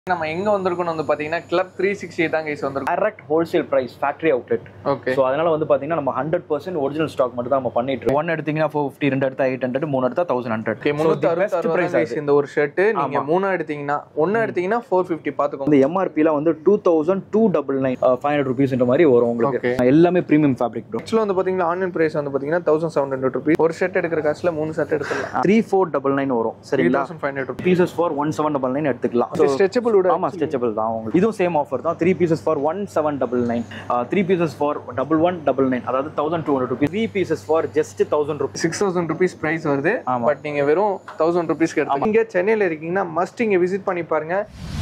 நம்ம எங்க வந்திருக்கோம்னு வந்து பாத்தீங்கன்னா கிளப் த்ரீ சிக்ஸ்டி தான் கைஸ் வந்திருக்கோம் direct wholesale price factory outlet okay so அதனால வந்து பாத்தீங்கன்னா நம்ம ஹண்ட்ரட் பர்சன்ட் ஒரிஜினல் ஸ்டாக் மட்டும் தான் நம்ம பண்ணிட்டு இருக்கோம் ஒன் எடுத்தீங்கன்னா ஃபோர் ஃபிஃப்டி ரெண்டு எடுத்தா எயிட் ஹண்ட்ரட் மூணு எடுத்தா தௌசண்ட் ஹண்ட்ரட் ஓகே முந்நூத்தி அறுபத்தாறு பிரைஸ் guys இந்த ஒரு ஷர்ட் நீங்க மூணா எடுத்தீங்கன்னா ஒன்னு எடுத்தீங்கன்னா ஃபோர் ஃபிஃப்டி பாத்துக்கோங்க இந்த எம்ஆர்பியில் வந்து two thousand two double nine five hundred ருபீஸ்ன்ற மாதிரி வரும் உங்களுக்கு Okay. எல்லாமே ப்ரீமியம் ஃபேப்ரிக் ப்ரோ ஆக்சுவலாக வந்து பாத்தீங்கன்னா ஆன்லைன் பிரைஸ் வந்து பாத்தீங்கன்னா தௌசண்ட் செவன் ஹண்ட்ரட் ருபீஸ் ஒரு ஷர்ட் எடுக்கிற காசுல மூணு ஷர்ட் எடுத்துக்கலாம் த்ரீ ஃபோர் டபுள் நைன் வரும் த்ரீ சரிங்களா thousand five hundred pieces for one seven double nine எடுத்துக்கலாம் So, ஸ்ட்ரெச்சபிள் விட ஆமா ஸ்ட்ரெச்சபிள் தான் உங்களுக்கு இதுவும் சேம் ஆஃபர் தான் three pieces for one seven double nine three pieces for double one double nine அதாவது thousand two hundred rupees three pieces for just thousand rupees six thousand rupees price வருது ஆமா. But நீங்க வெறும் thousand ருபீஸ்க்கு எடுத்து இங்க சென்னையில இருக்கீங்கன்னா மஸ்ட் இங்க விசிட் பண்ணி பாருங்க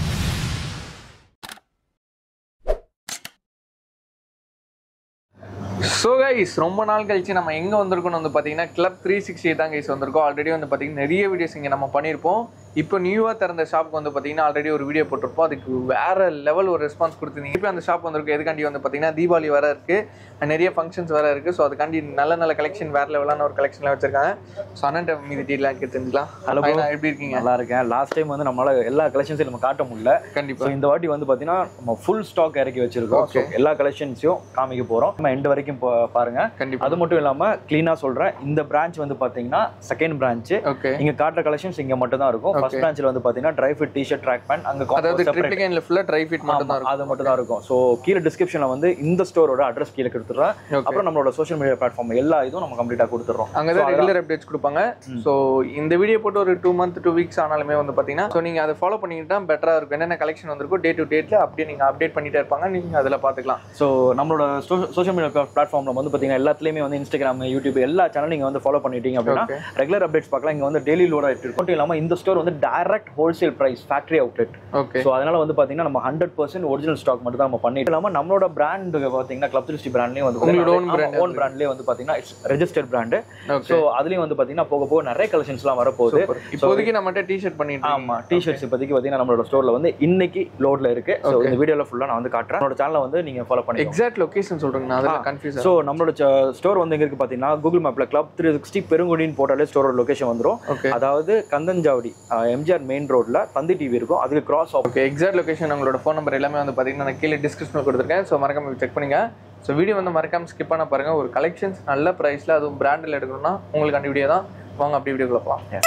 ஸோ கைஸ் ரொம்ப நாள் கழிச்சு நம்ம எங்கே வந்திருக்கோம்னு வந்து பார்த்தீங்கன்னா கிளப் த்ரீ சிக்ஸ்டி தான் கைஸ் வந்திருக்கோம் ஆல்ரெடி வந்து பார்த்தீங்கன்னா நிறைய வீடியோஸ் இங்கே நம்ம பண்ணியிருப்போம் இப்போ நியூவாக திறந்த ஷாப்புக்கு வந்து பார்த்தீங்கன்னா ஆல்ரெடி ஒரு வீடியோ போட்டிருப்போம் அதுக்கு வேற லெவல் ஒரு ரெஸ்பான்ஸ் கொடுத்துருந்தீங்க இப்போ அந்த ஷாப் வந்திருக்கு எதுக்காண்டி வந்து பார்த்தீங்கன்னா தீபாவளி வேற இருக்கு நிறைய ஃபங்க்ஷன்ஸ் வேற இருக்கு ஸோ அதுக்காண்டி நல்ல நல்ல கலெக்ஷன் வேற லெவலான ஒரு கலெக்ஷன்லாம் வச்சிருக்காங்க ஸோ அண்ணன் மீதி டீலாம் தெரிஞ்சுக்கலாம் Hello, Hi, bro. அண்ணா, எப்படி இருக்கீங்க நல்லா இருக்கேன் லாஸ்ட் டைம் வந்து நம்மளால எல்லா கலெக்ஷன்ஸையும் நம்ம காட்ட முடியல கண்டிப்பா ஸோ இந்த வாட்டி வந்து பார்த்தீங்கன்னா நம்ம ஃபுல் ஸ்டாக் இறக்கி வச்சிருக்கோம் Okay. So, எல்லா கலெக்ஷன்ஸையும் காமிக்க போறோம் நம்ம எண்டு வரைக்கும் பா- பாருங்க கண்டிப்பா அது மட்டும் இல்லாம க்ளீனா சொல்றேன் இந்த பிரான்ச் வந்து பாத்தீங்கன்னா செகண்ட் பிரான்ச் ஓகே இங்க காட்டுற கலெக்ஷன்ஸ் இங்க மட்டும் தான் இருக்கும் ஃபர்ஸ்ட் Okay. பிரான்ச்ல வந்து பாத்தீங்கன்னா try fit T-shirt track pant அங்க அதாவது separate. ட்ரிப்ளிகேன்ல ஃபுல்லா ட்ரை ஃபிட் மட்டும் தான் ஆமா, அது மட்டும் தான் இருக்கும் ஸோ கீழே டிஸ்கிரிப்ஷன்ல வந்து இந்த ஸ்டோரோட அட்ரஸ் கீழே கொடுத்துறேன் Okay. அப்புறம் நம்மளோட சோஷியல் மீடியா பிளாட்ஃபார்ம் எல்லா இதுவும் நம்ம கம்ப்ளீட்டா கொடுத்துறோம் அங்கே தான் ரெகுலர் அப்டேட்ஸ் கொடுப்பாங்க ஸோ இந்த வீடியோ போட்டு ஒரு டூ மந்த் டூ வீக்ஸ் ஆனாலுமே வந்து பார்த்தீங்கன்னா ஸோ நீங்கள் அதை ஃபாலோ பண்ணிக்கிட்டா பெட்டராக இருக்கும் என்னென்ன கலெக்ஷன் வந்திருக்கோ டே டு டேட்ல அப்படியே நீங்கள் அப்டேட் பண்ணிட்டே இருப்பாங்க நீங்கள் அதில் பார்த்துக்கலாம் ஸோ நம்மளோட சோஷியல் மீடியா பிளாட்ஃபார்ம்ல வந்து பாத்தீங்கன்னா எல்லாத்துலயுமே வந்து இன்ஸ்டாகிராம் யூடியூப் எல்லா சேனலும் நீங்க வந்து ஃபாலோ பண்ணிட்டீங்க அப்படின்னா Okay. ரெகுலர் அப்டேட்ஸ் பார்க்கலாம் இங்க வந்து டெய்லி லோட் ஆயிட்டு இருக்கும் மட்டும் இல்லாம இந்த ஸ்டோர் வந்து direct wholesale price factory outlet okay so அதனால வந்து பாத்தீங்கன்னா நம்ம ஹண்ட்ரட் பர்சன்ட் ஒரிஜினல் ஸ்டாக் மட்டும் தான் நம்ம பண்ணிட்டு இல்லாம நம்மளோட பிராண்ட் பாத்தீங்கன்னா கிளப் திருஷ்டி பிராண்ட்லயும் வந்து உங்களோட own brand ஓன் பிராண்ட்லயே வந்து பாத்தீங்கன்னா ரெஜிஸ்டர்ட் பிராண்ட் ஓகே ஸோ அதுலயும் வந்து பாத்தீங்கன்னா போக போக நிறைய கலெக்ஷன்ஸ்லாம் வரப்போகுது இப்போதைக்கு நம்மகிட்ட டிஷர்ட் பண்ணிட்டு ஆமா டிஷர்ட்ஸ் இப்போதைக்கு பாத்தீங்கன்னா நம்மளோட ஸ்டோர்ல வந்து இன்னைக்கு லோட்ல இருக்கு ஸோ Okay. இந்த வீடியோல ஃபுல்லா நான் வந்து காட்டுறேன் நம்மளோட சேனலை வந்து நீங்க ஃபாலோ பண்ணி எக்ஸாக்ட் லொகேஷன் சொல்றேங்க அதில் கன்ஃபியூஸ் ஸோ நம்மளோட ஸ்டோர் வந்து எங்க இருக்கு பாத்தீங்கன்னா கூகுள் மேப்ல கிளப் த்ரீ சிக்ஸ்டி பெருங்குடின்னு போட்டாலே ஸ்டோரோட லொகேஷன் வந்துரும் ஓகே அதாவது கந்தஞ்சாவடி எம்ஜிஆர் மெயின் ரோட்ல தந்தி டிவி இருக்கும் அதுக்கு cross of okay exact location உங்களோட ஃபோன் நம்பர் எல்லாமே வந்து பார்த்தீங்கன்னா நான் கீழே டிஸ்கிரிப்ஷனில் கொடுத்துருக்கேன் ஸோ மறக்காம செக் பண்ணுங்க ஸோ வீடியோ வந்து மறக்காம ஸ்கிப் பண்ண பாருங்க ஒரு கலெக்ஷன்ஸ் நல்ல ப்ரைஸில் அதுவும் பிராண்டில் எடுக்கணும்னா உங்களுக்கு அந்த வீடியோ தான் வாங்க அப்படி வீடியோக்குள்ள போகலாம்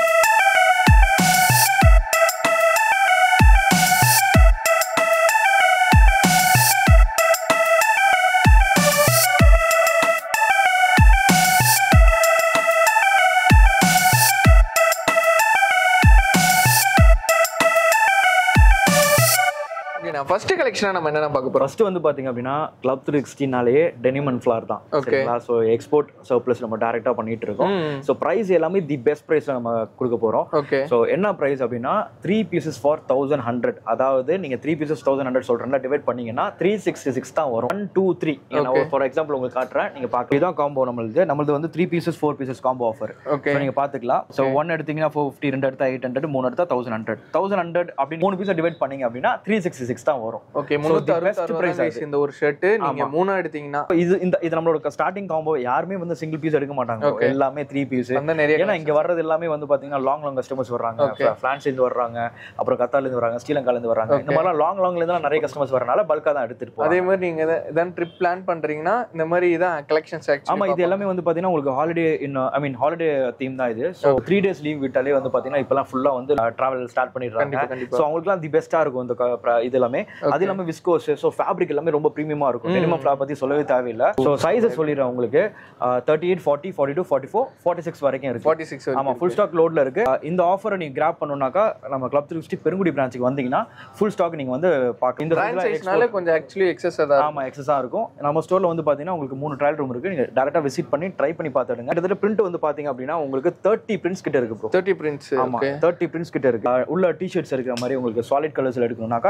ஓகே நான் ஃபர்ஸ்ட் கலெக்ஷனாக நம்ம என்னென்ன பார்க்க போகிறோம் ஃபர்ஸ்ட் வந்து பாத்தீங்க அப்படின்னா கிளப் த்ரீ சிக்ஸ்டினாலே டெனிம் அண்ட் ஃபிளார் தான் Okay. சரிங்களா ஸோ எக்ஸ்போர்ட் சர்ப்ளஸ் நம்ம டேரக்டா பண்ணிட்டு இருக்கோம் ஸோ பிரைஸ் எல்லாமே தி பெஸ்ட் ப்ரைஸ்ல நம்ம கொடுக்க போறோம் ஓகே ஸோ என்ன ப்ரைஸ் அப்படின்னா three pieces for thousand hundred அதாவது நீங்க த்ரீ பீசஸ் தௌசண்ட் ஹண்ட்ரட் சொல்றேன் டிவைட் பண்ணீங்கன்னா த்ரீ சிக்ஸ்டி சிக்ஸ் தான் வரும் one two three Okay. For example உங்களுக்கு காட்டுறேன் நீங்க பார்க்கலாம் இதான் காம்போ நம்மளுது நம்மளது வந்து three pieces four pieces combo offer okay so நீங்க பாத்துக்கலாம் ஸோ ஒன் எடுத்தீங்கன்னா ஃபோர் ஃபிஃப்டி ரெண்டு எடுத்தா எயிட் ஹண்ட்ரட் மூணு எடுத்தா தௌசண்ட் ஹண்ட்ரட் தௌசண்ட் ஹண்ட்ரட் அப்படி மூணு பீஸ் டிவைட் பண்ணீங்க அப்படின்னா த்ரீ சிக்ஸ்டி சிக்ஸ் தான் வரும் ஓகே the முந்நூற்றி best price அறுபத்தாறு இந்த ஒரு ஷர்ட் நீங்க மூணா எடுத்தீங்கன்னா இது இந்த இது நம்மளோட ஸ்டார்டிங் காம்போ யாருமே வந்து சிங்கிள் பீஸ் எடுக்க மாட்டாங்க Okay. எல்லாமே த்ரீ பீஸ் அந்த நிறைய ஏன்னா இங்க வர்றது எல்லாமே வந்து பாத்தீங்கன்னா லாங் லாங் கஸ்டமர்ஸ் வர்றாங்க Okay. பிரான்ஸ்ல இருந்து வர்றாங்க அப்புறம் கத்தார்ல இருந்து வர்றாங்க ஸ்ரீலங்கால இருந்து வர்றாங்க இந்த Okay. மாதிரிலாம் லாங் லாங்ல இருந்து நிறைய கஸ்டமர்ஸ் வரனால பல்கா தான் எடுத்துட்டு போறாங்க அதே மாதிரி நீங்க இதான் ட்ரிப் பிளான் பண்றீங்கன்னா இந்த மாதிரி இதான் கலெக்ஷன்ஸ் ஆமா இது எல்லாமே வந்து பாத்தீங்கன்னா உங்களுக்கு holiday in I mean holiday theme தான் இது ஸோ த்ரீ டேஸ் லீவ் விட்டாலே வந்து பாத்தீங்கன்னா இப்பெல்லாம் ஃபுல்லா வந்து டிராவல் ஸ்டார்ட் பண்ணிடுறாங்க கண்டிப்பா கண்டிப்பா ஸோ அவங்களுக்குலாம் தி பெஸ்டா இருக்கும் இந்த க- pra- இது எல்லாமே அது இல்லாம விஸ்கோஸ் ஸோ ஃபேப்ரிக் எல்லாமே ரொம்ப ப்ரீமியமா இருக்கும் மினிமம் ஃபிளாப் பத்தி சொல்லவே தேவையில்லை ஸோ சைஸஸ் சொல்லிடுறேன் உங்களுக்கு thirty eight forty forty two forty four forty six வரைக்கும் இருக்கு ஃபார்ட்டி சிக்ஸ் ஆமா ஃபுல் ஸ்டாக் லோட்ல இருக்கு அஹ் இந்த ஆஃபரை நீங்க கிராப் பண்ணணும்னாக்கா நம்ம கிளப் த்ரீ சிக்ஸ்டி பெருங்குடி பிரான்ச்சுக்கு வந்தீங்கன்னா ஃபுல் ஸ்டாக் நீங்க வந்து பார்க்க இந்த பிராண்ட் size ல சைஸ்னால கொஞ்சம் ஆக்சுவலி எக்ஸஸ் தான் ஆமா எக்ஸஸா இருக்கும் நம்ம ஸ்டோர்ல வந்து பாத்தீங்கன்னா உங்களுக்கு மூணு ட்ரையல் ரூம் இருக்கு நீங்க டேரக்டா விசிட் பண்ணி ட்ரை பண்ணி பார்த்துடுங்க கிட்டத்தட்ட பிரிண்ட் வந்து பாத்தீங்க அப்படின்னா உங்களுக்கு தேர்ட்டி பிரிண்ட்ஸ் கிட்ட இருக்கு ப்ரோ தேர்ட்டி பிரிண்ட்ஸ் ஆமா ஓகே தேர்ட்டி பிரிண்ட்ஸ் கிட்ட இருக்கு அஹ் உள்ள டிஷர்ட்ஸ் இருக்கிற மாதிரி உங்களுக்கு சாலிட் கலர்ஸ்ல எடுக்கணும்னாக்கா அதுவும் நம்ம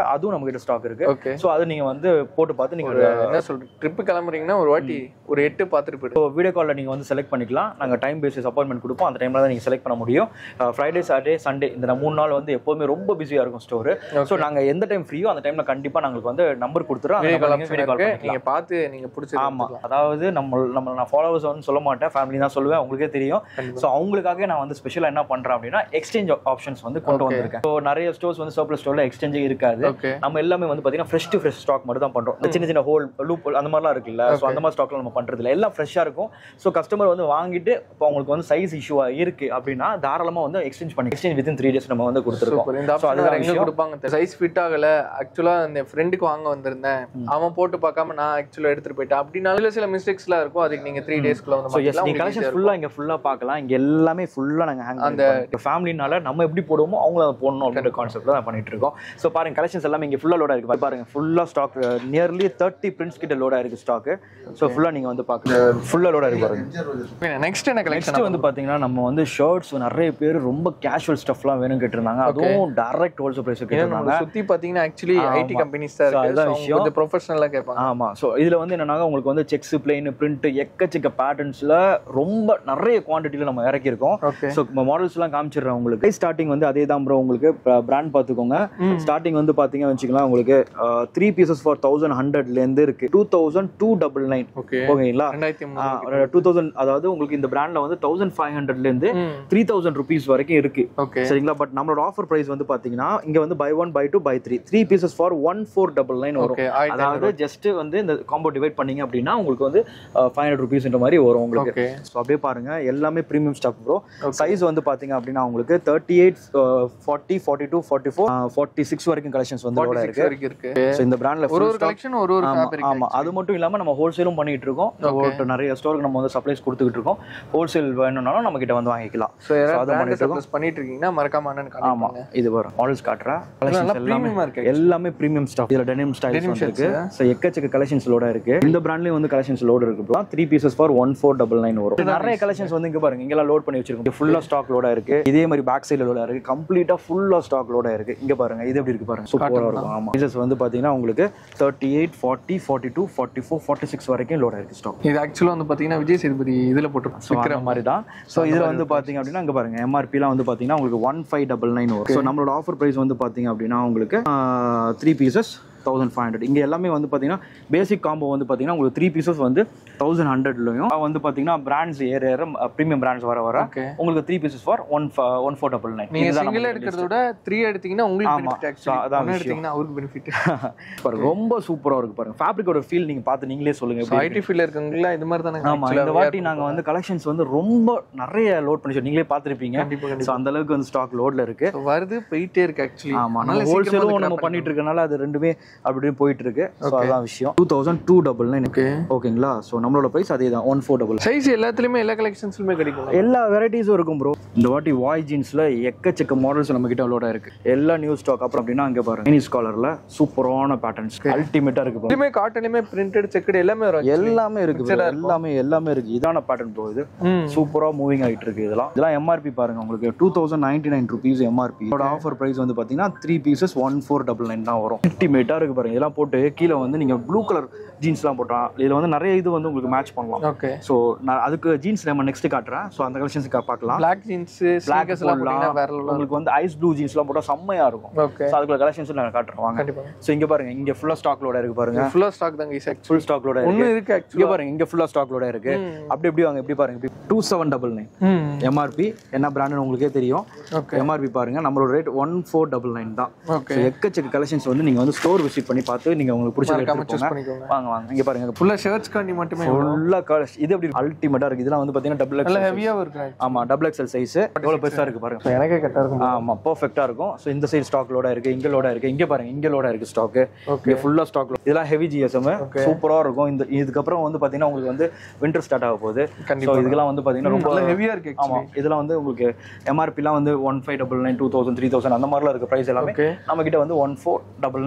நம்ம கிட்ட ஸ்டாக் இருக்கு ஓகே ஸோ அது நீங்க வந்து போட்டு பார்த்து நீங்க என்ன சொல்ற ட்ரிப்பு கிளம்புறீங்கன்னா ஒரு வாட்டி ஒரு எட்டு பார்த்துட்டு போயிடு வீடியோ காலில் நீங்கள் வந்து செலக்ட் பண்ணிக்கலாம் நாங்கள் டைம் பேசிஸ் அப்பாயின்மெண்ட் கொடுப்போம் அந்த டைமில் தான் நீங்கள் செலக்ட் பண்ண முடியும் ஃப்ரைடே சாட்டர்டே சண்டே இந்த மூணு நாள் வந்து எப்போதுமே ரொம்ப பிஸியாக இருக்கும் ஸ்டோர் ஸோ நாங்கள் எந்த டைம் ஃப்ரீயோ அந்த டைமில் கண்டிப்பாக நாங்களுக்கு வந்து நம்பர் கொடுத்துறோம் வீடியோ கால் வீடியோ கால் இருக்கு நீங்க பார்த்து நீங்க பிடிச்சது ஆமா அதாவது நம்ம நம்ம நான் ஃபாலோவர்ஸ் வந்து சொல்ல மாட்டேன் ஃபேமிலி தான் சொல்லுவேன் உங்களுக்கே தெரியும் கண்டிப்பா. ஸோ அவங்களுக்காக நான் வந்து ஸ்பெஷலாக என்ன பண்றேன் அப்படின்னா எக்ஸ்சேஞ்ச் ஆப்ஷன்ஸ் வந்து கொண்டு Okay. வந்திருக்கேன் ஸோ நிறைய ஸ்டோர்ஸ் வந்து சர்ப்ளஸ் ஸ்டோர்ல எக்ஸ்சேஞ்சே இருக்காது ஓகே நம்ம எல்லாமே வந்து பாத்தீங்கன்னா ஃப்ரெஷ் டு ஃப்ரெஷ் ஸ்டாக் மட்டும் தான் பண்றோம் இந்த சின்ன சின்ன ஹோல் லூப் அந்த மாதிரிலாம் இருக்குல்ல ஸோ அந்த மாதிரி ஸ்டாக்ல நம்ம பண்றது இல்ல எல்லாம் ஃப்ரெஷ்ஷா இருக்கும் ஸோ கஸ்டமர் வந்து வாங்கிட்டு இப்போ அவங்களுக்கு வந்து சைஸ் இஷ்யூவா இருக்கு அப்படின்னா தாராளமா வந்து எக்ஸ்சேஞ்ச் பண்ணி எக்ஸ்சேஞ்ச் வித்தின் த்ரீ டேஸ் நம்ம வந்து கொடுத்துருக்கோம் சூப்பர் இந்த So ஆப்ஷன் அதுதான் வேற எங்க விஷயம். கொடுப்பாங்க சைஸ் ஃபிட் ஆகல ஆக்சுவலா இந்த ஃப்ரெண்டுக்கு வாங்க வந்திருந்தேன் அவன் போட்டு பார்க்காம நான் ஆக்சுவலா எடுத்துட்டு போயிட்டேன் அப்படினால சில மிஸ்டேக்ஸ்லாம் இருக்கும் அதுக்கு நீங்க த்ரீ டேஸ்க்குள்ள வந்து ஸோ எஸ் மாத்திக்கலாம். நீங்க உங்களுக்கு easy-ஆ கலெக்ஷன் ஃபுல்லா இங்க ஃபுல்லா பார்க்கலாம் இங்க எல்லாமே ஃபுல்லா நாங்க ஹேங் அந்த- அந்த ஃபேமிலினால நம்ம எப்படி போடுவோமோ அவங்களும் அதை போடணும் அப்படின்ற கான்செப்ட்ல தான் பண்ணிட்டு இருக்கோம் ஸோ பாருங்க கலெக்ஷன்ஸ் எல்லாமே இங்க ஃபுல்லா லோடா இருக்கு பாருங்க ஃபுல்லா ஸ்டாக் நியர்லி தேர்ட்டி பிரிண்ட்ஸ் கிட்ட லோடா இருக்கு ஸ்டாக் ஸோ ஃபுல்லா நீங்க வந்து பார்க்கலாம் ஃபுல்லா லோடா இருக்கு பாருங்க இருக்கும் நெக்ஸ்ட் என்ன கலெக்ஷன் நெக்ஸ்ட் வந்து பாத்தீங்கன்னா நம்ம வந்து ஷர்ட்ஸ் நிறைய பேர் ரொம்ப கேஷுவல் ஸ்டஃப்லாம் வேணும் கேட்டிருந்தாங்க அதுவும் டைரக்ட் ஹோல்சேல் பிரைஸ் கேட்டிருந்தாங்க சுத்தி பாத்தீங்கன்னா ஆக்சுவலி ஆமா. ஐடி கம்பெனிஸ் தான் So, இருக்கு அதுதான் So, அவங்க விஷயம். கொஞ்சம் ப்ரொஃபஷனலா கேட்பாங்க ஆமா ஸோ இதுல வந்து என்னன்னா உங்களுக்கு வந்து செக்ஸ் பிளெயின் பிரிண்ட் எக்கச்சக்க பேட்டர்ன்ஸ்ல ரொம்ப நிறைய குவான்டிட்டியில நம்ம இறக்கியிருக்கோம் ஓகே ஸோ மாடல்ஸ் எல்லாம் காமிச்சிடுறேன் உங்களுக்கு ஸ்டார்டிங் வந்து அதே தான் ப்ரோ உங்களுக்கு பிராண்ட் பார்த்துக்கோங்க ஸ்டார்டிங் வந்து பாத்தீங்க வச்சுக்கலாம் உங்களுக்கு த்ரீ பீசஸ் ஃபார் தௌசண்ட் ஹண்ட்ரட்ல இருந்து இருக்கு two thousand two double nine okay ஓகேங்களா ரெண்டாயிரத்தி மூணு டூ தௌசண்ட் அதாவது உங்களுக்கு இந்த பிராண்ட்ல வந்து தௌசண்ட் ஃபைவ் ஹண்ட்ரட்ல இருந்து த்ரீ தௌசண்ட் ருபீஸ் வரைக்கும் இருக்கு ஓகே சரிங்களா பட் நம்மளோட ஆஃபர் பிரைஸ் வந்து பாத்தீங்கன்னா இங்க வந்து by one by two by three three pieces for one four double nine வரும் ஓகே ஆயிரத்தி அதாவது ஜஸ்ட் வந்து இந்த காம்போ டிவைட் பண்ணீங்க அப்படின்னா உங்களுக்கு வந்து ஃபைவ் ஹண்ட்ரட் ருபீஸ்ன்ற மாதிரி வரும் உங்களுக்கு ஓகே ஸோ அப்படியே பாருங்க எல்லாமே ப்ரீமியம் ஸ்டாக் ப்ரோ சைஸ் வந்து பாத்தீங்க அப்படின்னா உங்களுக்கு thirty eight forty forty two forty four forty six வரைக்கும் கலெக்ஷன்ஸ் வந்து இதோட இருக்கு வரைக்கும் இருக்கு ஸோ இந்த பிராண்ட்ல ஒரு ஒரு கலெக்ஷன் ஒரு ஒரு ஆமா ஃபேப்ரிக் ஆமா அது மட்டும் இல்லாம நம்ம ஹோல்சேலும் பண்ணிட்டு இருக்கோம் ஒரு நிறைய ஸ்டோருக்கு நம்ம வந்து சப்ளைஸ் கொடுத்துக்கிட்டு இருக்கோம் ஹோல்சேல் வேணும்னாலும் நம்ம கிட்ட வந்து வாங்கிக்கலாம் ஸோ யாராவது அதை பிராண்ட் பண்ணிட்டு இருக்கோம். சப்ளஸ் பண்ணிட்டு இருக்கீங்கன்னா மறக்காம அண்ணன் ஆமா காமிப்பாங்க இது வரும் மாடல்ஸ் காட்டுறேன் நல்லா கலெக்ஷன்ஸ் எல்லாமே ப்ரீமியமா இருக்கு எல்லாமே ப்ரீமியம் ஸ்டாக் இதுல டெனிம் ஸ்டைல்ஸ் Denim இருக்கு shirts, ஸோ எக்கச்சக்க கலெக்ஷன்ஸ் லோட இருக்கு இந்த பிராண்ட்லயும் வந்து கலெக்ஷன்ஸ் லோடு இருக்கு three pieces for one four double nine வரும் நிறைய கலெக்ஷன்ஸ் வந்து இங்க பாருங்க இங்கெல்லாம் லோட் பண்ணி வச்சிருக்கோம் ஃபுல்லா ஸ்டாக் லோட இருக்கு இதே மாதிரி பேக் சைடுல லோட இருக்கு கம்ப்ளீட்டா ஃபுல்லா ஸ்டாக் லோட இருக்கு இங்க பாருங்க இது எப்படி இருக்கு பாருங்க சூப்பரா இருக்கும் ஆமா பீசஸ் வந்து பாத்தீங்கன்னா உங்களுக்கு thirty eight forty forty two forty four forty six வரைக்கும் லோட இருக்கு ஸ்டாக் இது ஆக்சுவலா வந்து பாத்தீங்கன்னா விஜய் சேதுபதி இதுல போட்டு ஸோ அந்த மாதிரி தான் ஸோ இதில் வந்து பார்த்தீங்க அப்படின்னா இங்கே பாருங்க எம்ஆர்பிலாம் வந்து பார்த்தீங்கன்னா உங்களுக்கு ஒன் ஃபைவ் டபுள் நைன் வரும் ஸோ நம்மளோட ஆஃபர் ப்ரைஸ் வந்து பார்த்தீங்க அப்படின்னா உங்களுக்கு three pieces thousand five hundred இங்கே எல்லாமே வந்து பார்த்தீங்கன்னா பேசிக் காம்போ வந்து பார்த்தீங்கன்னா உங்களுக்கு த்ரீ பீசஸ் வந்து தௌசண்ட் ஹண்ட்ரட்லையும் வந்து பார்த்தீங்கன்னா பிராண்ட்ஸ் ஏற ஏற ப்ரீமியம் பிராண்ட்ஸ் வர வர ஓகே உங்களுக்கு three pieces for one one four double nine நீங்க சிங்கிள் எடுக்கிறத விட த்ரீ எடுத்தீங்கன்னா உங்களுக்கு ஆமா. பெனிஃபிட் So, அதான் ஆக்சுவலி விஷயம். எடுத்தீங்கன்னா அவருக்கு பெனிஃபிட் பாருங்க ரொம்ப சூப்பராக இருக்கு பாருங்க ஃபேப்ரிக்கோட ஃபீல் நீங்கள் பார்த்து நீங்களே சொல்லுங்க எப்படி ஐடி ஃபீல்ட்ல இருக்கவங்களா இது மாதிரி தானே ஆமா இந்த வாட்டி நாங்க வந்து கலெக்ஷன்ஸ் வந்து ரொம்ப நிறைய லோட் பண்ணி வச்சிருக்கோம். நீங்களே பார்த்திருப்பீங்க கண்டிப்பா ஸோ அந்த அளவுக்கு வந்து ஸ்டாக் லோட்ல இருக்கு So, வருது போயிட்டே இருக்கு ஆக்சுவலி ஆமா நம்ம ஹோல்சேலும் நம்ம பண்ணிட்டு இருக்கனால அது ரெண்டுமே அப்படியே போயிட்டு இருக்கு ஸோ அதான் விஷயம் two thousand two double nine okay ஓகேங்களா ஸோ நம்மளோட ப்ரைஸ் அதே தான் ஒன் ஃபோர் டபுள் சைஸ் எல்லாத்துலயுமே எல்லா கலெக்ஷன்ஸ்லுமே கிடைக்கும் எல்லா வெரைட்டிஸும் இருக்கும் ப்ரோ இந்த வாட்டி வாய் ஜீன்ஸ்ல எக்கச்சக்க மாடல்ஸ் நம்ம கிட்ட லோட இருக்கு எல்லா நியூ ஸ்டாக் அப்புறம் அப்படின்னா அங்க பாருங்க மினி ஸ்காலர்ல சூப்பரான பேட்டர்ன்ஸ் அல்டிமேட்டா இருக்கு bro. இதுமே காட்டன்லயுமே பிரிண்டட் செக்குடு எல்லாமே வரும் actually. எல்லாமே இருக்கு bro. எல்லாமே எல்லாமே இருக்கு இதான பேட்டர்ன் ப்ரோ இது ம். சூப்பரா மூவிங் ஆயிட்டு இருக்கு இதெல்லாம் இதெல்லாம் எம்ஆர்பி பாருங்க உங்களுக்கு two thousand ninety nine rupees MRP இதோட ஆஃபர் பிரைஸ் வந்து பாத்தீங்கன்னா three pieces one four double nine தான் வரும் அல்டிமேட்டா இருக்கு பாருங்க இதெல்லாம் போட்டு கீழே வந்து நீங்க ப்ளூ கலர் ஜீன்ஸ்லாம் போட்டா இதுல வந்து நிறைய இது வந்து உங்களுக்கு மேட்ச் பண்ணலாம் ஓகே ஸோ நான் அதுக்கு ஜீன்ஸ் நம்ம நெக்ஸ்ட் காட்டுறேன் ஸோ அந்த கலெக்ஷன்ஸ் பார்க்கலாம் பிளாக் ஜீன்ஸ் Black ஸ்லாக்கர்ஸ் எல்லாம் போடலாம். போட்டீங்கன்னா வேற level உங்களுக்கு வந்து ஐஸ் ப்ளூ ஜீன்ஸ்லாம் போட்டா செம்மையா இருக்கும் ஓகே ஸோ அதுக்குள்ள கலெக்ஷன்ஸ் நான் காட்டுறேன் வாங்க கண்டிப்பா ஸோ இங்க பாருங்க இங்க ஃபுல்லா ஸ்டாக் லோட இருக்கு பாருங்க ஃபுல்லா ஸ்டாக் தாங்க இஸ் ஃபுல் ஸ்டாக் லோட இருக்கு ஒண்ணு இருக்கு இங்க ஆக்சுவலா பாருங்க இங்க ஃபுல்லா ஸ்டாக் லோட இருக்கு அப்படி எப்படி வாங்க எப்படி பாருங்க டூ செவன் டபுள் நைன் ம் எம்ஆர்பி என்ன பிராண்டுன்னு உங்களுக்கே தெரியும் ஓகே எம்ஆர்பி பாருங்க நம்மளோட rate one four double nine தான் ஓகே So, எக்கச்சக்க கலெக்ஷன்ஸ் வந்து நீங்க வந்து ஸ்டோர் விசிட் பண்ணி பார்த்து நீங்க உங்களுக்கு பிடிச்ச மறக்காம சூஸ் எடுத்துக்கோங்க பண்ணிக்கோங்க வாங்க வாங்க இங்க பாருங்க ஃபுல்லா ஷர்ட்ஸ் காண்டி மட்டுமே ஃபுல்லா கலர்ஸ் இது எப்படி அல்டிமேட்டா இருக்கு இதெல்லாம் வந்து பாத்தீங்கன்னா டபுள் நல்ல எக்ஸ் ஹெவியாவும் இருக்கு ஆமா டபுள் எக்ஸ்எல் சைஸ் எவ்வளவு பெருசா இருக்கு பாருங்க எனக்கே கரெக்டா இருக்கும் ஆமா பெர்ஃபெக்ட்டா இருக்கும் ஸோ இந்த சைடு ஸ்டாக் லோட இருக்கு இங்க லோட இருக்கு இங்க பாருங்க இங்க லோட இருக்கு ஸ்டாக் ஓகே இங்க ஃபுல்லா ஸ்டாக் இதெல்லாம் ஹெவி ஜிஎஸ்எம் சூப்பரா இருக்கும் இந்த இதுக்கப்புறம் வந்து பாத்தீங்கன்னா உங்களுக்கு வந்து வின்டர் ஸ்டார்ட் ஆக போகுது ஸோ கண்டிப்பா இதுக்கெல்லாம் வந்து பாத்தீங்கன்னா ரொம்ப நல்ல ஹெவியா இருக்கு ஆமா இதெல்லாம் வந்து உங்களுக்கு எம்ஆர்பிலாம் வந்து one five double nine two thousand three thousand அந்த மாதிரிலாம் இருக்க ப்ரைஸ் எல்லாமே ஓகே நம்ம கிட்ட வந்து one four double nine three piece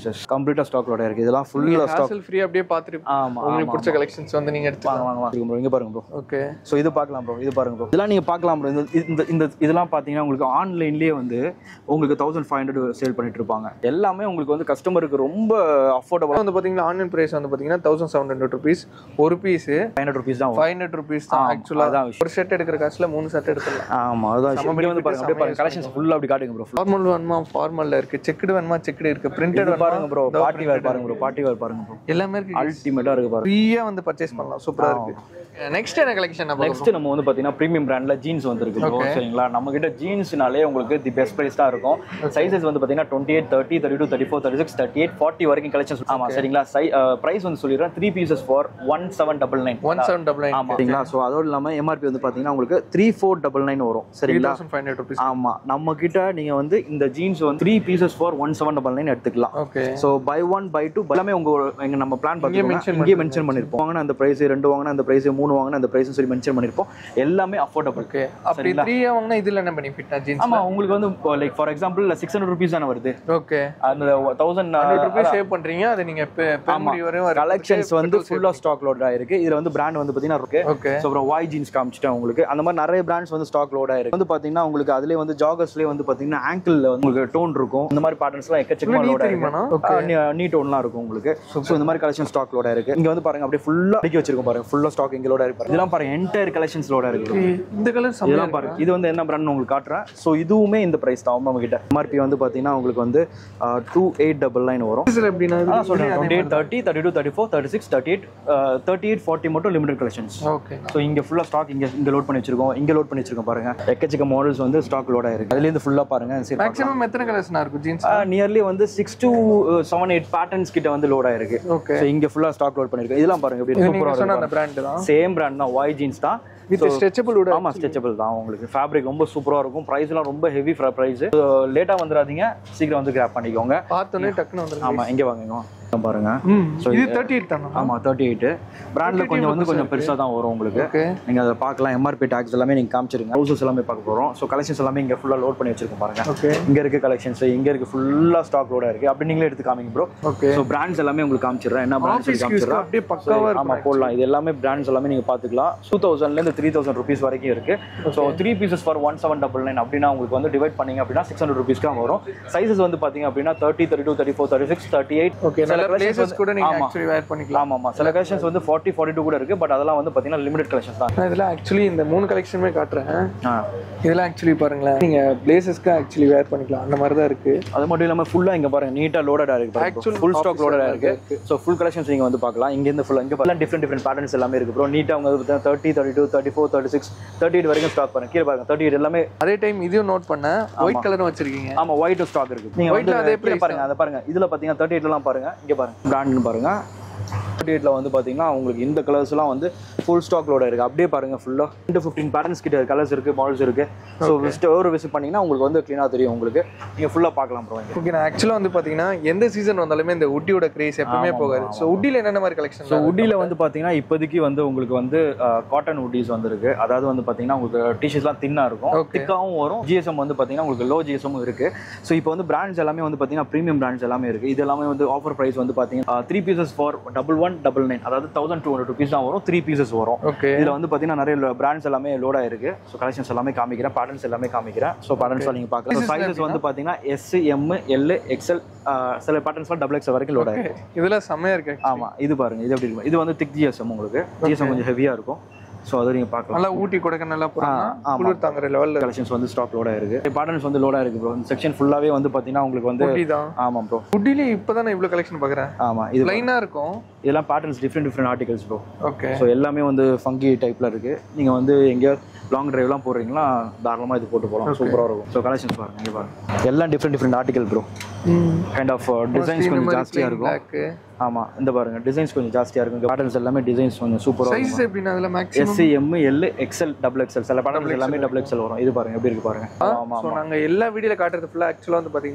pieces கம்ப்ளீட்டாக ஸ்டாக் லோட இருக்குது இதெல்லாம் ஃபுல்லாக ஸ்டாக் ஹாசல் ஃப்ரீ அப்படியே பார்த்துட்டு ஆமாம் உங்களுக்கு பிடிச்ச கலெக்ஷன்ஸ் வந்து நீங்க எடுத்து வாங்க வாங்க வாங்க ப்ரோ இங்கே பாருங்க ப்ரோ ஓகே ஸோ இது பார்க்கலாம் ப்ரோ இது பாருங்க ப்ரோ இதெல்லாம் நீங்கள் பார்க்கலாம் ப்ரோ இந்த இந்த இந்த இதெல்லாம் பார்த்தீங்கன்னா உங்களுக்கு ஆன்லைன்லேயே வந்து உங்களுக்கு தௌசண்ட் ஃபைவ் ஹண்ட்ரட் சேல் பண்ணிட்டு இருப்பாங்க எல்லாமே உங்களுக்கு வந்து கஸ்டமருக்கு ரொம்ப அஃபோர்டபுள் வந்து பாத்தீங்கன்னா ஆன்லைன் பிரைஸ் வந்து பாத்தீங்கன்னா தௌசண்ட் செவன் ஹண்ட்ரட் ருபீஸ் ஒரு பீஸ் ஃபைவ் ஹண்ட்ரட் ருபீஸ் தான் வரும். ஃபைவ் ஹண்ட்ரட் ருபீஸ் தான் ஆக்சுவலா அதான் விஷயம். ஒரு செட் எடுக்கிற காசுல மூணு செட் எடுத்துடலாம் ஆமாம் அதான் விஷயம். இங்க வந்து பாருங்க அப்படியே பாருங்க கலெக்ஷன்ஸ் ஃபுல்லாக அப்படி காட்டுங்க ப்ரோ ஃபார்மல் வேணுமா ஃபார்மல்ல இருக்கு செக்குடு வேணுமா செக்குடு இருக்கு பிரிண்டட் பாருங்க ப்ரோ பார்ட்டி வேர் பாருங்க ப்ரோ பார்ட்டி வேர் பாருங்க ப்ரோ எல்லாமே இருக்கு அல்டிமேட்டாக இருக்கு பாருங்க ஃப்ரீயா வந்து பர்ச்சேஸ் பண்ணலாம் சூப்பரா இருக்கு நெக்ஸ்ட் என்ன கலெக்ஷன் நம்ம நெக்ஸ்ட் நம்ம வந்து பார்த்தீங்கன்னா ப்ரீமியம் பிராண்ட்ல ஜீன்ஸ் வந்துருக்கு ப்ரோ சரிங்களா நம்ம கிட்ட ஜீன்ஸ்னாலே உங்களுக்கு தி பெஸ்ட் ப்ரைஸ் தான் இருக்கும் சைஸஸ் வந்து பார்த்தீங்கன்னா twenty eight thirty thirty two thirty four thirty six thirty eight forty வரைக்கும் கலெக்ஷன்ஸ் ஆமா சரிங்களா சை ப்ரைஸ் வந்து சொல்லிடுறேன் three pieces for one seven double nine one seven double nine ஆமா சரிங்களா ஸோ அதோடு இல்லாமல் எம்ஆர்பி வந்து பார்த்தீங்கன்னா உங்களுக்கு த்ரீ ஃபோர் டபுள் நைன் வரும் த்ரீ சரிங்களா தௌசண்ட் ஃபைவ் ஹண்ட்ரட் ருபீஸ் ஆமா நம்ம கிட்ட நீங்க வந்து இந்த ஜீன்ஸ் வந்து three pieces for one seven double nine எடுத்துக்கலாம் okay so buy one by two எல்லாமே உங்க எங்க நம்ம பிளான் பார்த்தீங்கன்னா mention இங்கேயே மென்ஷன் பண்ணிருப்போம் வாங்கின அந்த பிரைஸ் ரெண்டு வாங்கின அந்த பிரைஸ் மூணு வாங்கின அந்த பிரைஸ் சொல்லி மென்ஷன் பண்ணிருப்போம் எல்லாமே அஃபோர்டபுள் ஓகே அப்படி த்ரீ வாங்கினா இதுல என்ன பெனிஃபிட் ஜீன்ஸ் ஆமா உங்களுக்கு வந்து like for example six hundred rupees தானே வருது ஓகே அந்த தௌசண்ட் ஹண்ட்ரட் ருபீஸ் சேவ் பண்றீங்க அதை நீங்க பெருமுடி வரையும் வர கலெக்ஷன்ஸ் வந்து ஃபுல்லா ஸ்டாக் லோட் ஆயிருக்கு இதுல வந்து பிராண்ட் வந்து பாத்தீங்கன்னா இருக்கு ஓகே ஸோ அப்புறம் வாய் ஜீன்ஸ் காமிச்சிட்டேன் உங்களுக்கு அந்த மாதிரி நிறைய பிராண்ட்ஸ் வந்து ஸ்டாக் லோட் ஆயிருக்கு வந்து பாத்தீங்கன்னா உங்களுக்கு அதுலயே வந்து ஜாகர்ஸ்லயே வந்து பாத்தீங்கன்னா ஆங்கிள் உங்களுக்கு டோன் இருக்கும் இந்த மாதிரி பேட்டர்ன்ஸ்லாம் எக்கச்சக்கமா லோட் தெரியுமாண்ணா? ஆயிருக்கு நீ டோன்லாம் இருக்கும் உங்களுக்கு ஸோ இந்த மாதிரி கலெக்ஷன் ஸ்டாக் லோட் ஆயிருக்கு இங்க வந்து பாருங்க அப்படியே ஃபுல்லா அடுக்கி வச்சிருக்கோம் பாருங்க ஃபுல்லா ஸ்டாக் இங்க லோட் ஆயிருக்கு இதெல்லாம் பாருங்க என்டையர் கலெக்ஷன்ஸ் லோட் ஆயிருக்கு இந்த கலர் இதெல்லாம் பாருங்க இது வந்து என்ன பிராண்ட் உங்களுக்கு காட்டுறேன் ஸோ இதுவுமே இந்த பிரைஸ் தான் நம்ம கிட்ட எம்ஆர்பி வந்து பாத்தீங்கன்னா உங்களுக்கு வந்து டூ எயிட் டபுள் நைன் வரும் சமையல் எப்படின்னா இது? அதான் சொல்றேன் twenty eight thirty thirty two thirty four thirty six thirty eight thirty eight forty மட்டும் லிமிடெட் கலெக்ஷன்ஸ் ஓகே ஸோ இங்கே ஃபுல்லாக ஸ்டாக் இங்கே இங்கே லோட் பண்ணி வச்சிருக்கோம் இங்கே லோட் பண்ணி வச்சிருக்கோம் பாருங்க எக்கச்சக்க மாடல்ஸ் வந்து ஸ்டாக் லோட் ஆயிருக்கு அதுலேருந்து ஃபுல்லாக பாருங்க சரி மேக்ஸிமம் எத்தனை கலர்ஸ்னா இருக்கும் ஜீன்ஸ் நியர்லி வந்து six to seven eight patterns கிட்ட வந்து லோட் ஆயிருக்கு ஓகே ஸோ இங்கே ஃபுல்லாக ஸ்டாக் லோட் பண்ணிருக்கு இதெல்லாம் பாருங்க எப்படி நீங்க சூப்பராக சொன்ன அந்த பிராண்ட் தான் சேம் பிராண்ட் தான் வாய் ஜீன்ஸ் தான் வித் ஸ்ட்ரெச்சபிள் உட ஆமா ஸ்ட்ரெச்சபிள் தான் உங்களுக்கு ஃபேப்ரிக் ரொம்ப சூப்பராக இருக்கும் ப்ரைஸ்லாம் ரொம்ப ஹெவி ப்ரைஸ் லேட்டாக வந்துடாதீங்க சீக்கிரம் வந்து கிராப் பண்ணிக்கோங்க பார்த்தோன்னே டக்குன்னு வந்துருக்கு ஆமா இங்கே வாங்குங்க பாருங்க ம் இது தேர்ட்டி எயிட் தானே ஆமா தேர்ட்டி எயிட் பிராண்ட்ல கொஞ்சம் வந்து கொஞ்சம் பெருசா தான் வரும் உங்களுக்கு ஓகே நீங்க அதை பார்க்கலாம் எம்ஆர்பி டேக்ஸ் எல்லாமே நீங்க காமிச்சிருங்க ஹவுசஸ் எல்லாமே பார்க்க போறோம் ஸோ கலெக்ஷன்ஸ் எல்லாமே இங்க ஃபுல்லா லோட் பண்ணி வச்சிருக்கோம் பாருங்க ஓகே இங்க இருக்கு கலெக்ஷன்ஸ் இங்க இருக்கு ஃபுல்லா ஸ்டாக் லோட இருக்கு அப்படி நீங்களே எடுத்து காமிங்க ப்ரோ ஓகே ஸோ பிராண்ட்ஸ் எல்லாமே உங்களுக்கு காமிச்சிடுறேன் என்ன பிராண்ட்ஸ் ஆஃபீஸ் காமிச்சிடுறேன் அப்படியே பக்காவா ஆமா இருக்கும் போடலாம் இது எல்லாமே பிராண்ட்ஸ் எல்லாமே நீங்க பாத்துக்கலாம் டூ தௌசண்ட்ல இருந்து த்ரீ தௌசண்ட் ருபீஸ் வரைக்கும் இருக்கு so three pieces for one seven double nine அப்படின்னா உங்களுக்கு வந்து டிவைட் பண்ணீங்க அப்படின்னா சிக்ஸ் ஹண்ட்ரட் ருபீஸ்க்கு தான் வரும் சைஸஸ் வந்து பாத்தீங்க அப்படின்னா thirty thirty two thirty four thirty six thirty eight okay நல்ல பிளேசஸ் கூட நீங்க ஆமா. ஆக்சுவலி வேர் பண்ணிக்கலாம் ஆமா ஆமா சில கலெக்ஷன்ஸ் வந்து ஃபார்ட்டி ஃபார்ட்டி டூ கூட இருக்கு பட் அதெல்லாம் வந்து பாத்தீங்கன்னா லிமிடெட் கலெக்ஷன்ஸ் தான் நான் இதெல்லாம் ஆக்சுவலி இந்த மூணு கலெக்ஷனுமே காட்டுறேன் ஆ. இதெல்லாம் ஆக்சுவலி பாருங்களேன் நீங்க பிளேசஸ்க்கு ஆக்சுவலி வேர் பண்ணிக்கலாம் அந்த மாதிரி தான் இருக்கு அது மட்டும் இல்லாம ஃபுல்லா இங்க பாருங்க நீட்டா லோடடா இருக்கு Actual ஃபுல் ஸ்டாக் office லோடடா எல்லாம் இருக்கு ஸோ ஃபுல் கலெக்ஷன்ஸ் நீங்க வந்து பார்க்கலாம் இங்க இருந்து ஃபுல்லா இங்க பாருங்க டிஃப்ரெண்ட் டிஃப்ரெண்ட் பேட்டர்ன்ஸ் எல்லாமே இருக்கு ப்ரோ நீட்டா அவங்க thirty thirty two thirty four thirty six thirty eight வரைக்கும் ஸ்டாக் பாருங்க கீழே பாருங்க தேர்ட்டி எயிட் எல்லாமே அதே டைம் இதையும் நோட் பண்ணேன் ஒயிட் கலரும் வச்சிருக்கீங்க ஆமா ஒயிட் ஸ்டாக் இருக்கு நீங்க White ல வந்து அதே கீழே price பாருங்க அதை பாருங்க இதுல பாத்தீங்கன்னா தேர்ட்டி எயிட்லாம் பாருங்க இங்க பாருங்க பிராண்ட்னு பாருங்க தேர்ட்டி எயிட்ல வந்து பாத்தீங்கன்னா உங்களுக்கு இந்த கலர்ஸ் எல்லாம் வந்து ஃபுல் ஸ்டாக் லோட இருக்கு அப்படியே பாருங்க ஃபுல்லா ரெண்டு ஃபிஃப்டீன் பேட்டர்ன்ஸ் கிட்ட கலர்ஸ் இருக்கு மாடல்ஸ் இருக்கு ஸோ ஸ்டோர் விசிட் பண்ணீங்கன்னா உங்களுக்கு வந்து க்ளீனா தெரியும் உங்களுக்கு நீங்க ஃபுல்லா பார்க்கலாம் ப்ரோ ஓகே நான் ஆக்சுவலாக வந்து பார்த்தீங்கன்னா எந்த சீசன் வந்தாலுமே இந்த உட்டியோட கிரேஸ் எப்பவுமே போகாது ஸோ உட்டியில் என்னென்ன மாதிரி கலெக்ஷன் ஸோ உட்டியில் வந்து பார்த்தீங்கன்னா இப்போதைக்கு வந்து உங்களுக்கு வந்து காட்டன் உட்டிஸ் வந்துருக்கு அதாவது வந்து பார்த்தீங்கன்னா உங்களுக்கு டிஷர்ட்ஸ்லாம் தின்னாக இருக்கும் Okay. திக்காகவும் வரும் ஜிஎஸ்எம் வந்து பார்த்தீங்கன்னா உங்களுக்கு லோ ஜிஎஸ்எம் இருக்கு ஸோ இப்போ வந்து பிராண்ட்ஸ் எல்லாமே வந்து பார்த்தீங்கன்னா ப்ரீமியம் பிராண்ட்ஸ் எல்லாமே இருக்கு இது எல்லாமே வந்து ஆஃபர் ப்ரைஸ் வந்து பார்த்தீங்கன்னா three pieces for double one double nine அதாவது தௌசண்ட் டூ ஹண்ட்ரட் ருபீஸ் தான் வரும் த்ரீ பீசஸ் வரும் ஓகே இதில் வந்து பார்த்தீங்கன்னா நிறைய பிராண்ட்ஸ் எல்லாமே லோட் ஆயிருக்கு ஸோ கலெக்ஷன்ஸ் எல்லாமே காமிக்கிறேன் பேட்டர்ன்ஸ் எல்லாமே காமிக்கிறேன் ஸோ பேட்டர்ன்ஸ் நீங்கள் பார்க்கலாம் Sizes சைஸஸ் வந்து பார்த்தீங்கன்னா எஸ் எம் எல் எக்ஸ்எல் சில பேட்டர்ன்ஸ்லாம் டபுள் எக்ஸ் வரைக்கும் லோட் ஆயிருக்கு இதெல்லாம் செம்மையா இருக்கு ஆமா இது பாருங்க இது எப்படி இருக்கும் இது வந்து திக் ஜிஎஸ்எம் உங்களுக்கு ஜிஎஸ்எம் கொஞ்சம் ஹெவியா இருக்கும் ஸோ அதை நீங்க பார்க்கலாம் நல்லா ஊட்டி கொடுக்க நல்லா போறாங்க ஆமா. குளிர் தாங்குற லெவல்ல கலெக்ஷன்ஸ் வந்து ஸ்டாக் லோட இருக்கு பேட்டர்ன்ஸ் வந்து லோடா இருக்கு ப்ரோ இந்த செக்ஷன் ஃபுல்லாவே வந்து பாத்தீங்கன்னா உங்களுக்கு வந்து ஊட்டி தான் ஆமா ப்ரோ உட்டிலே இப்பதான் நான் இவ்வளவு கலெக்ஷன் பாக்குறேன் ஆமா இது லைனா இருக்கும் இதெல்லாம் patterns different different articles bro okay so எல்லாமே வந்து ஃபங்கி டைப்ல இருக்கு நீங்க வந்து எங்கேயோ லாங் டிரைவ்லாம் போடுறீங்களா தாராளமா இது போட்டு போகலாம் சூப்பரா இருக்கும் ஸோ கலெக்ஷன்ஸ் பாருங்க இங்க பாருங்க எல்லாம் different different article bro kind of designs கொஞ்சம் ஜாஸ்தியா இருக்கும் பிளாக் ஆமா இந்த பாருங்க டிசைன்ஸ் கொஞ்சம் ஜாஸ்தியா இருக்கும் பேட்டர்ன்ஸ் எல்லாமே டிசைன்ஸ் கொஞ்சம் சூப்பரா இருக்கும் சைஸ் எப்படின்னா அதுல மேக்ஸிமம் எஸ்சி M L XL double XL சில பேட்டர்ன்ஸ் எல்லாமே டபுள் எக்ஸ்எல் வரும் இது பாருங்க எப்படி இருக்கு பாருங்க ஆமா ஸோ நாங்க எல்லா வீடியோல காட்டுறது ஃபுல்லா ஆக்சுவலா வந்து பாத்தீங்கன்னா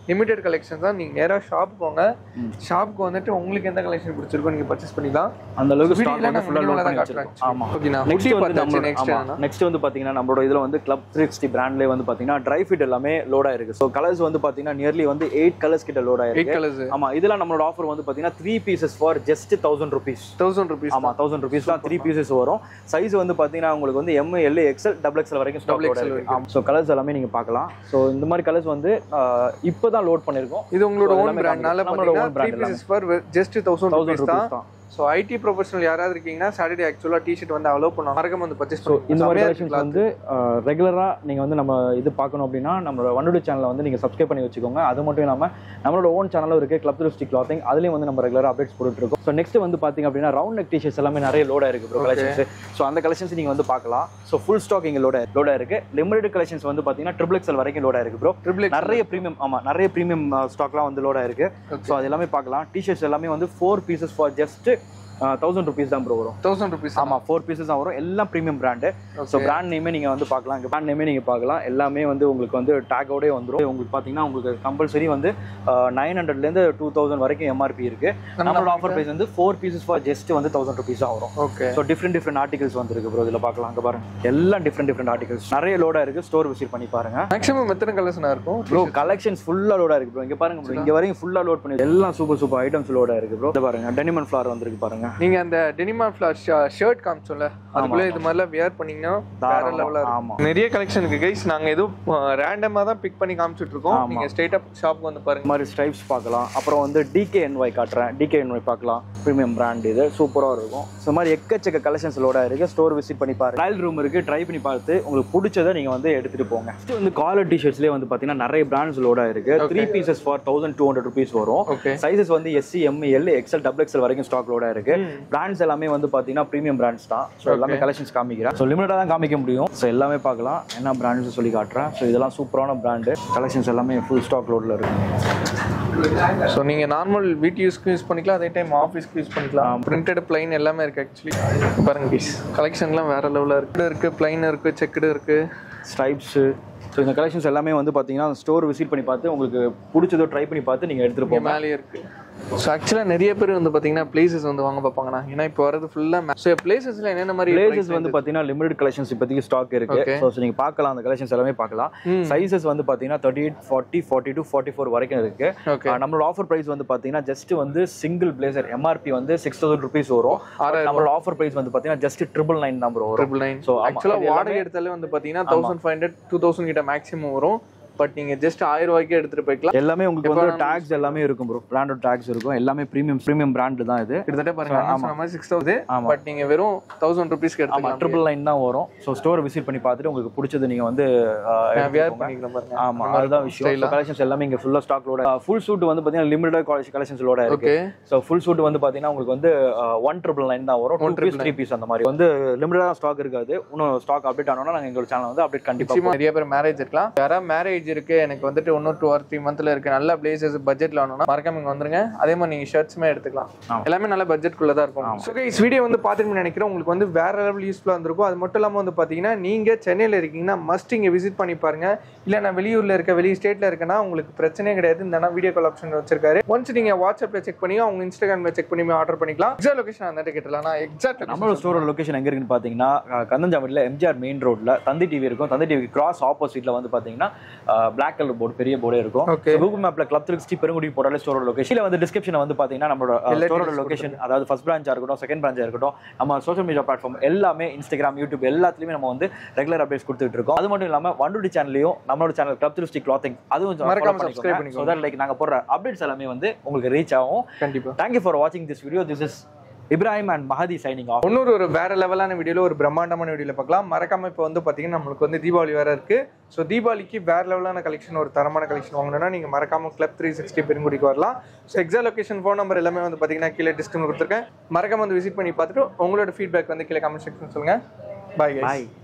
லிமிடெட் கலெக்ஷன் தான் நீங்கள் நேராக ஷாப் போங்க ஷாப்புக்கு வந்துட்டு உங்களுக்கு எந்த கலெக்ஷன் பிடிச்சிருக்கோ நீங்கள் பர்ச்சேஸ் பண்ணிக்கலாம் அந்த அளவுக்கு Video ஸ்டாக் ல வந்து நான் ஃபுல்லா video லோட் ல பண்ணி தான் வச்சிருக்கோம் காட்டுறேன். ஆமா Okay, நான் நெக்ஸ்ட் hoodie வந்து பார்த்தாச்சு, நம்ம next ஆமா என்னன்னா? நெக்ஸ்ட் வந்து பாத்தீங்கன்னா நம்மளோட இதுல வந்து கிளப் த்ரீ சிக்ஸ்டி பிராண்ட்லேயே வந்து பாத்தீங்கன்னா ட்ரை ஃபிட் எல்லாமே லோட் ஆயிருக்கு ஸோ கலர்ஸ் வந்து பாத்தீங்கன்னா நியர்லி வந்து எயிட் கலர்ஸ் கிட்ட லோட் எயிட் ஆயிருக்கு கலர்ஸ் ஆமா இதெல்லாம் நம்மளோட ஆஃபர் வந்து பாத்தீங்கன்னா three pieces for just thousand rupees thousand rupees ஆமா தௌசண்ட் ருபீஸ் தான் த்ரீ பீசஸ் வரும் சைஸ் வந்து பாத்தீங்கன்னா உங்களுக்கு வந்து M L XL double XL வரைக்கும் ஸ்டாக் Double லோட் XL இருக்கு ஸோ கலர்ஸ் எல்லாமே நீங்க பார்க்கலாம் ஸோ இந்த மாதிரி கலர்ஸ் வந்து ஆஹ், இப்போதான் லோட் பண்ணிருக்கோம் இது உங்களோட So, ஓன் எல்லாமே பிராண்ட்னால நம்மளோட own பார்த்தீங்கன்னா three brand pieces for just thousand thousand rupees தான் ருபீஸ் தான் ஸோ ஐடி ப்ரொஃபஷனல் யாராவது இருக்கீங்கன்னா சாட்டர்டே ஆக்சுவலாக டிஷர்ட் வந்து அலோவ் பண்ணுவாங்க மறக்காம வந்து பர்ச்சேஸ் ஸோ இந்த மாதிரி செமையா கலெக்ஷன்ஸ் இருக்கு வந்து ரெகுலராக நீங்கள் வந்து நம்ம இது பார்க்கணும் அப்படின்னா நம்மளோட வண்டுடு சேனலை வந்து நீங்கள் சப்ஸ்கிரைப் பண்ணி வச்சுக்கோங்க அது மட்டும் இல்லாமல் நம்மளோட ஓன் சேனலும் இருக்குது கிளப் த்ரூ ஸ்டிக் கிளாத்திங் அதுலேயும் வந்து நம்ம ரெகுலராக அப்டேட்ஸ் போட்டுட்டு இருக்கோம் ஸோ நெக்ஸ்ட் வந்து பார்த்தீங்க அப்படின்னா ரவுண்ட் நெக் டிஷர்ட்ஸ் எல்லாமே நிறைய லோடாக இருக்குது ப்ரோ கலெக்ஷன்ஸ் ஸோ அந்த கலெக்ஷன்ஸ் நீங்கள் வந்து பார்க்கலாம் ஸோ ஃபுல் ஸ்டாக் இங்கே லோட லோடாக இருக்குது லிமிடெட் கலெக்ஷன்ஸ் வந்து பார்த்தீங்கன்னா ட்ரிபிள் எக்ஸல் வரைக்கும் லோடாக இருக்குது ப்ரோ ட்ரிபிள் நிறைய ப்ரீமியம் ஆமாம் நிறைய ப்ரீமியம் ஸ்டாக்லாம் வந்து லோடாக இருக்குது ஸோ அது எல்லாமே பார்க்கலாம் டிஷர்ட்ஸ் எல்லாமே வந்து four pieces for just thousand rupees தான் ப்ரோ வரும் தௌசண்ட் ருபீஸ் ஆமா ஃபோர் பீசஸ் தான் வரும் எல்லாம் ப்ரீமியம் பிராண்டு ஸோ பிராண்ட் நேமே நீங்க வந்து பார்க்கலாம் இங்க பிராண்ட் நேமே நீங்க பார்க்கலாம் எல்லாமே வந்து உங்களுக்கு வந்து டேக்கோடே வந்துரும் உங்களுக்கு பாத்தீங்கன்னா உங்களுக்கு கம்பல்சரி வந்து நைன் ஹண்ட்ரட்ல இருந்து டூ தௌசண்ட் வரைக்கும் எம்ஆர்பி இருக்கு நம்மளோட ஆஃபர் பிரைஸ் வந்து ஃபோர் பீசஸ் ஃபார் ஜஸ்ட் வந்து தௌசண்ட் ருபீஸ் தான் வரும் okay so different different articles வந்துருக்கு ப்ரோ இதில் பார்க்கலாம் அங்கே பாருங்க எல்லாம் டிஃப்ரெண்ட் டிஃப்ரெண்ட் ஆர்டிகல்ஸ் நிறைய லோடா இருக்கு ஸ்டோர் விசிட் பண்ணி பாருங்க மேக்ஸிமம் எத்தனை கலர்ஸ்னா இருக்கும் ப்ரோ கலெக்ஷன்ஸ் ஃபுல்லா லோடா இருக்கு ப்ரோ இங்க பாருங்க ப்ரோ இங்க வரைக்கும் ஃபுல்லா லோட் பண்ணி எல்லாம் சூப்பர் சூப்பர் ஐட்டம்ஸ் லோடா இருக்கு ப்ரோ பாருங்க டெனிமன் ஃபிளார் வந்திருக்கு பாருங்க நீங்க அந்த டெனிமா ஃபிளார் ஷர்ட் காமிச்சோம்ல அதுக்குள்ள இது மாதிரிலாம் வியர் பண்ணீங்கன்னா வேற லெவலா ஆமா இருக்கும் நிறைய கலெக்ஷன் இருக்கு கைஸ் நாங்க ஏதோ ரேண்டமா தான் பிக் பண்ணி காமிச்சிட்டு இருக்கோம் ஆமா. நீங்க ஸ்ட்ரைட் அப் ஷாப்க்கு வந்து பாருங்க இந்த மாதிரி ஸ்ட்ரைப்ஸ் பார்க்கலாம் அப்புறம் வந்து டிகே என்ஒய் காட்டுறேன் டிகே என்ஒய் பார்க்கலாம் ப்ரீமியம் பிராண்ட் இது சூப்பராக இருக்கும் ஸோ இந்த மாதிரி எக்கச்சக்க கலெக்ஷன்ஸ் லோட இருக்கு ஸ்டோர் விசிட் பண்ணி பாருங்க ட்ரையல் ரூம் இருக்கு ட்ரை பண்ணி பார்த்து உங்களுக்கு பிடிச்சதை நீங்க வந்து எடுத்துட்டு போங்க Next வந்து காலர் டிஷர்ட்ஸ்லேயே வந்து பார்த்தீங்கன்னா நிறைய பிராண்ட்ஸ் லோட இருக்கு three pieces for thousand two hundred rupees வரும் ஓகே சைஸஸ் வந்து எஸ்சி எம்எல் எக்ஸ்எல் டபுள் எக்ஸ்எல் வரைக்கும் ஸ்டாக் லோட இருக்கு பிராண்ட்ஸ் எல்லாமே வந்து பார்த்தீங்கன்னா ப்ரீமியம் பிராண்ட்ஸ் தான் ஸோ எல்லாமே கலெக்ஷன்ஸ் காமிக்கிறேன் ஸோ லிமிட்டாக தான் காமிக்க முடியும் ஸோ எல்லாமே பார்க்கலாம் என்ன பிராண்ட்ஸ் சொல்லி காட்டுறேன் ஸோ இதெல்லாம் சூப்பரான பிராண்டு கலெக்ஷன்ஸ் எல்லாமே ஃபுல் ஸ்டாக் லோடில் இருக்கு ஸோ நீங்க நார்மல் வீட்டு யூஸ்க்கு யூஸ் பண்ணிக்கலாம் அதே டைம் ஆஃபீஸ்க்கு யூஸ் பண்ணிக்கலாம் பிரிண்டட் பிளைன் எல்லாமே இருக்கு ஆக்சுவலி பாருங்க கைஸ் கலெக்ஷன்லாம் வேற லெவலா இருக்கு இருக்கு பிளைன் இருக்கு செக்குடு இருக்கு ஸ்ட்ரைப்ஸு ஸோ இந்த கலெக்ஷன்ஸ் எல்லாமே வந்து பார்த்தீங்கன்னா ஸ்டோர் விசிட் பண்ணி பார்த்து உங்களுக்கு பிடிச்சதோ ட்ரை பண்ணி பார்த்து நீங்கள் எடுத்துகிட்டு இங்க போங்க மேலேயே இருக்கு ஸோ ஆக்சுவலாக நிறைய பேர் வந்து பார்த்தீங்கன்னா பிளேசஸ் வந்து வாங்க பார்ப்பாங்கண்ணா ஏன்னா இப்போ வரது ஃபுல்லாக ஸோ பிளேசஸ்ல என்னென்ன மாதிரி பிளேசஸ் வந்து பார்த்தீங்கன்னா லிமிடெட் கலெக்ஷன்ஸ் இப்போதைக்கு ஸ்டாக் இருக்கு Okay. ஸோ நீங்கள் பார்க்கலாம் அந்த கலெக்ஷன்ஸ் எல்லாமே பார்க்கலாம் சைஸஸ் வந்து பார்த்தீங்கன்னா thirty eight forty forty two forty four வரைக்கும் இருக்கு ஓகே ஆஹ் நம்மளோட ஆஃபர் பிரைஸ் வந்து பார்த்தீங்கன்னா ஜஸ்ட் வந்து சிங்கிள் பிளேசர் எம்ஆர்பி வந்து சிக்ஸ் தௌசண்ட் ருபீஸ் வரும் ஆறாயிரம் நம்மளோட ஆஃபர் பிரைஸ் வந்து பார்த்தீங்கன்னா ஜஸ்ட் ட்ரிபிள் நைன் நம்பர் வரும் ட்ரிபிள் நைன் So, ஸோ ஆமா, ஆக்சுவலாக இது வாடகை எடுத்தாலே வந்து பார்த்தீங்கன்னா thousand five hundred two thousand கிட்ட மேக்ஸிமம் வரும் பட் நீங்கள் ஜஸ்ட் ஆயிரம் ரூபாய்க்கே எடுத்துகிட்டு போய்க்கலாம் எல்லாமே உங்களுக்கு வந்து டேக்ஸ் எல்லாமே இருக்கும் ப்ரோ பிராண்டட் டேக்ஸ் இருக்கும் எல்லாமே ப்ரீமியம் ப்ரீமியம் பிராண்ட் தான் இது கிட்டத்தட்ட பாருங்க நான் சொன்ன மாதிரி சிக்ஸ் தௌசண்ட் ஆமா. பட் நீங்கள் வெறும் தௌசண்ட் ருபீஸ்க்கு ஆமா எடுத்துக்கலாம் ட்ரிபிள் நைன் தான் வரும் ஸோ ஸ்டோர் விசிட் பண்ணி பார்த்துட்டு உங்களுக்கு பிடிச்சது நீங்க வந்து ஆஹ், நான் வேர் எடுத்துக்கோங்க. பண்ணிக்கலாம் பாருங்க ஆமா அதுதான் விஷயம் கலெக்ஷன்ஸ் எல்லாமே இங்க ஃபுல்லா ஸ்டாக் லோட ஃபுல் சூட் வந்து பாத்தீங்கன்னா லிமிடெட் காலேஜ் கலெக்ஷன்ஸ் லோட இருக்கு ஓகே ஸோ ஃபுல் சூட் வந்து பாத்தீங்கன்னா உங்களுக்கு வந்து ஒன் ட்ரிபிள் நைன் தான் வரும் டூ பீஸ் த்ரீ பீஸ் அந்த மாதிரி வந்து லிமிடெடாக ஸ்டாக் இருக்காது இன்னும் ஸ்டாக் அப்டேட் ஆனோம்னா நாங்க எங்களோட சேனல் வந்து அப்டேட் கண்டிப்பா நிச்சயமா நிறைய பேர் மேரேஜ் இருக்கலாம் யாராவது மேரேஜ் இருக்கு எனக்கு வந்துட்டு இன்னும் டூ ஆர் த்ரீ மந்த்ல இருக்கு நல்ல பிளேசஸ் பட்ஜெட்ல வேணும்னா மறக்காம இங்க வந்துருங்க அதே மாதிரி நீங்க ஷர்ட்ஸுமே எடுத்துக்கலாம் ஆமா. எல்லாமே நல்ல பட்ஜெட்குள்ள தான் இருக்கும் ஸோ கைஸ் வீடியோ வந்து பார்த்துட்டு நினைக்கிறேன் உங்களுக்கு வந்து வேற லெவல் யூஸ்ஃபுல்லாக இருந்திருக்கும் அது மட்டும் இல்லாமல் வந்து பார்த்தீங்கன்னா நீங்க சென்னையில் இருக்கீங்கன்னா மஸ்ட் இங்கே விசிட் பண்ணி பாருங்க இல்லை நான் வெளியூர்ல இருக்க வெளி ஸ்டேட்ல இருக்கேன்னா உங்களுக்கு பிரச்சனையே கிடையாது இந்த வீடியோ கால் ஆப்ஷன் வச்சிருக்காரு ஒன்ஸ் நீங்க வாட்ஸ்அப்ல செக் பண்ணி அவங்க இன்ஸ்டாகிராம்ல செக் பண்ணி ஆர்டர் பண்ணிக்கலாம் எக்ஸாக்ட் லொகேஷன் அந்த கேட்டலாம் நான் எக்ஸாக்ட் நம்மளோட ஸ்டோரோட லொகேஷன் எங்க இருக்குன்னு பாத்தீங்கன்னா அஹ், கந்தஞ்சாவடியில் எம்ஜிஆர் மெயின் ரோட்ல தந்தி டிவி இருக்கும் தந்தி டிவி கிராஸ் ஆப்போசிட்ல வந்து பாத்தீங்கன்னா பிளாக் கலர் போர்டு பெரிய போர்டே இருக்கும் Okay. கூகுள் மேப்ல கிளப் திருச்சி பெருங்குடி போட்டாலே ஸ்டோரோட லொகேஷன் வந்து டிஸ்கிரிப்ஷன் வந்து பாத்தீங்கன்னா நம்மளோட எல்லா ஸ்டோரோட details லொகேஷன் அதாவது ஃபர்ஸ்ட் பிரான்ச்சா இருக்கட்டும் செகண்ட் பிரான்ச்சா இருக்கட்டும் நம்ம சோஷியல் மீடியா பிளாட்ஃபார்ம் எல்லாமே இன்ஸ்டாகிராம் யூடியூப் எல்லாத்துலயுமே நம்ம வந்து ரெகுலர் அப்டேட்ஸ் கொடுத்துட்டு இருக்கோம் அது மட்டும் இல்லாம வண்டுடி சேனல்லையும் நம்மளோட சேனல் கிளப் திருச்சி கிளாத்திங் அதுவும் மறக்காம subscribe பண்ணிக்கோங்க ஸோ தட் லைக் நாங்க போடுற அப்டேட்ஸ் எல்லாமே வந்து உங்களுக்கு ரீச் ஆகும் கண்டிப்பா தேங்க்யூ ஃபார் வாட்சிங் this video this is Ibrahim and Mahathi signing off இன்னொரு ஒரு வேற லெவலான வீடியோல ஒரு பிரம்மாண்டமான வீடியோல பார்க்கலாம் மறக்காம இப்போ வந்து பாத்தீங்கன்னா நம்மளுக்கு வந்து தீபாவளி வேற இருக்கு ஸோ தீபாவளிக்கு வேற லெவலான கலெக்ஷன் ஒரு தரமான கலெக்ஷன் வாங்கணும்னா நீங்க மறக்காம கிளப் த்ரீ சிக்ஸ்டி பெருங்குடிக்கு வரலாம் so exact location phone number எல்லாமே வந்து பாத்தீங்கன்னா கீழே டிஸ்கிரிப்ஷன் கொடுத்துருக்கேன் மறக்காம வந்து விசிட் பண்ணி பார்த்துட்டு உங்களோட ஃபீட்பேக் வந்து கீழே கமெண்ட் செக்ஷன் சொல்லுங்க பாய் பாய்